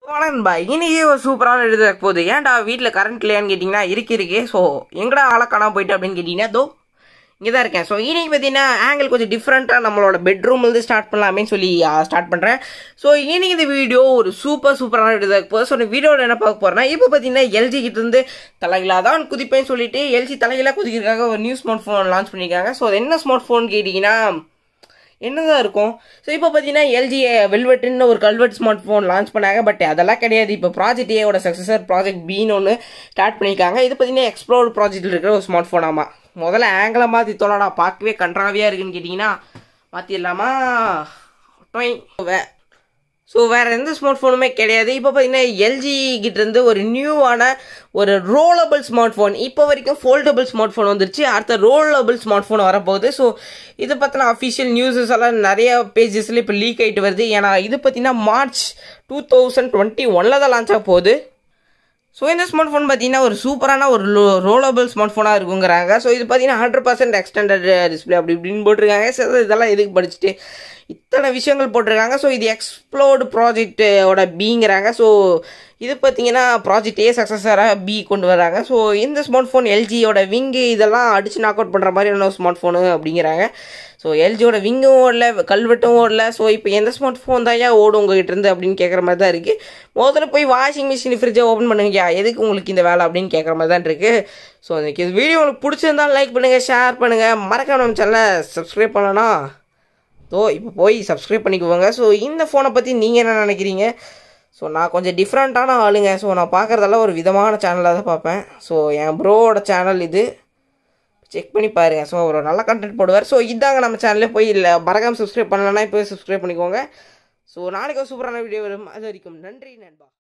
வணக்கம்பா இன்னைக்கு ஒரு சூப்பரான எழுத போகுது ஏன்டா வீட்டில் கரண்ட் இல்லையான்னு கேட்டிங்கன்னா இருக்கு இருக்கு ஸோ எங்கடா ஆளை காணாம போயிட்டு அப்படின்னு கேட்டிங்கன்னா தோ இங்கே தான் இருக்கேன் ஸோ இன்னைக்கு பார்த்தீங்கன்னா ஆங்கிள் கொஞ்சம் டிஃப்ரெண்ட்டாக நம்மளோட பெட்ரூம்லேருந்து ஸ்டார்ட் பண்ணலாமே சொல்லி ஸ்டார்ட் பண்ணுறேன் ஸோ இன்னைக்கு இந்த வீடியோ ஒரு சூப்பர் சூப்பரான எழுத போகுது ஸோ இந்த வீடியோவில் என்ன பார்க்க போகிறேன்னா இப்போ பார்த்தீங்கன்னா எல்ஜி கிட்ட இருந்து தலைகளாக தான் குதிப்பேன்னு சொல்லிட்டு எல்ஜி தலைகளாக குதிக்கிறதுக்காக ஒரு நியூ ஸ்மார்ட் ஃபோன் லான்ச் பண்ணியிருக்காங்க ஸோ அது என்ன ஸ்மார்ட் ஃபோன் கேட்டிங்கன்னா என்னதான் இருக்கும் ஸோ இப்போ பார்த்தீங்கன்னா எல்ஜி வெல்வெட்டுன்னு ஒரு கல்வெட் ஸ்மார்ட் ஃபோன் லான்ச் பண்ணாங்க பட் அதெல்லாம் கிடையாது இப்போ ப்ராஜெக்ட் ஏவோட சக்ஸஸர் ப்ராஜெக்ட் பின்னு ஒன்று ஸ்டார்ட் பண்ணியிருக்காங்க இது பார்த்தீங்கன்னா எக்ஸ்ப்ளோர் ப்ராஜெக்ட்டில் இருக்கிற ஒரு ஸ்மார்ட் ஃபோன் ஆமாம் முதல்ல ஆங்கிளை மாற்றி தோலடா பார்க்கவே கன்றாவியாக இருக்குன்னு கேட்டிங்கன்னா மாற்றிடலாமா டொய் வே ஸோ வேறு எந்த ஸ்மார்ட் ஃபோனுமே கிடையாது இப்போ பார்த்தீங்கன்னா எல்ஜி கிட்டேருந்து ஒரு நியூவான ஒரு ரோலபிள் ஸ்மார்ட் ஃபோன் இப்போ வரைக்கும் ஃபோல்டபுள் ஸ்மார்ட் ஃபோன் வந்துருச்சு அடுத்த ரோலபிள் ஸ்மார்ட் ஃபோன் வரப்போகுது ஸோ இதை பற்றின அஃபிஷியல் நியூஸஸ் எல்லாம் நிறைய பேஜஸில் இப்போ லீக் ஆகிட்டு வருது ஏன்னா இது பார்த்தீங்கன்னா மார்ச் டூ தௌசண்ட் டுவெண்ட்டி ஒனில் தான் லான்ச் ஆக போகுது ஸோ இந்த ஸ்மார்ட் ஃபோன் பார்த்தீங்கன்னா ஒரு சூப்பரான ஒரு லோ ரோலபிள் ஸ்மார்ட் ஃபோனாக இருக்குங்கிறாங்க ஸோ இது பார்த்தீங்கன்னா ஹண்ட்ரட் பர்சன்ட் எக்ஸ்டெண்டட் டிஸ்பிளே அப்படி இப்படின்னு போட்டிருக்காங்க ஸோ இதெல்லாம் எதுக்கு படிச்சுட்டு இத்தனை விஷயங்கள் போட்டிருக்காங்க ஸோ இது எக்ஸ்ப்ளோர்டு ப்ராஜெக்டோட பிங்கிறாங்க ஸோ இது பார்த்தீங்கன்னா ப்ராஜெக்ட் ஏ சக்ஸஸராக பி கொண்டு வராங்க ஸோ இந்த ஸ்மார்ட் ஃபோன் எல்ஜியோட விங்கு இதெல்லாம் அடிச்சு நாக் அவுட் பண்ணுற மாதிரியான ஸ்மார்ட் ஃபோனு அப்படிங்கிறாங்க ஸோ எல்ஜியோட விங்கும் ஓடல கல்வெட்டும் ஓடல ஸோ இப்போ எந்த ஸ்மார்ட் ஃபோன் தான் ஏன் ஓடும் உங்ககிட்ட இருந்து அப்படின்னு கேட்குற மாதிரி தான் இருக்குது முதல்ல போய் வாஷிங் மிஷின் ஃப்ரிட்ஜை ஓப்பன் பண்ணுங்கய்யா எதுக்கு உங்களுக்கு இந்த வேலை அப்படின்னு கேட்குற மாதிரி தான் இருக்குது ஸோ எனக்கு இது வீடியோ உங்களுக்கு பிடிச்சிருந்தாலும் லைக் பண்ணுங்கள் ஷேர் பண்ணுங்கள் மறக்காம நம்ம சேனலை சப்ஸ்கிரைப் பண்ணலாம் ஸோ இப்போ போய் சப்ஸ்கிரைப் பண்ணிக்குவோங்க ஸோ இந்த ஃபோனை பற்றி நீங்கள் என்ன நினைக்கிறீங்க ஸோ நான் கொஞ்சம் டிஃப்ரெண்ட்டான ஆளுங்க ஸோ நான் பார்க்குறதெல்லாம் ஒரு விதமான சேனலாக தான் பார்ப்பேன் ஸோ என் ப்ரோவோட சேனல் இது செக் பண்ணி பாருங்கள் ஸோ ஒரு நல்ல கண்டென்ட் போடுவார் ஸோ இதாங்க நம்ம சேனல்லே போய் இல்லை மறக்காமல் சப்ஸ்கிரைப் பண்ணலன்னா இப்போ சப்ஸ்கிரைப் பண்ணிக்கோங்க ஸோ நாளைக்கு ஒரு சூப்பரான வீடியோ வரும் அது வரைக்கும் நன்றி நண்பா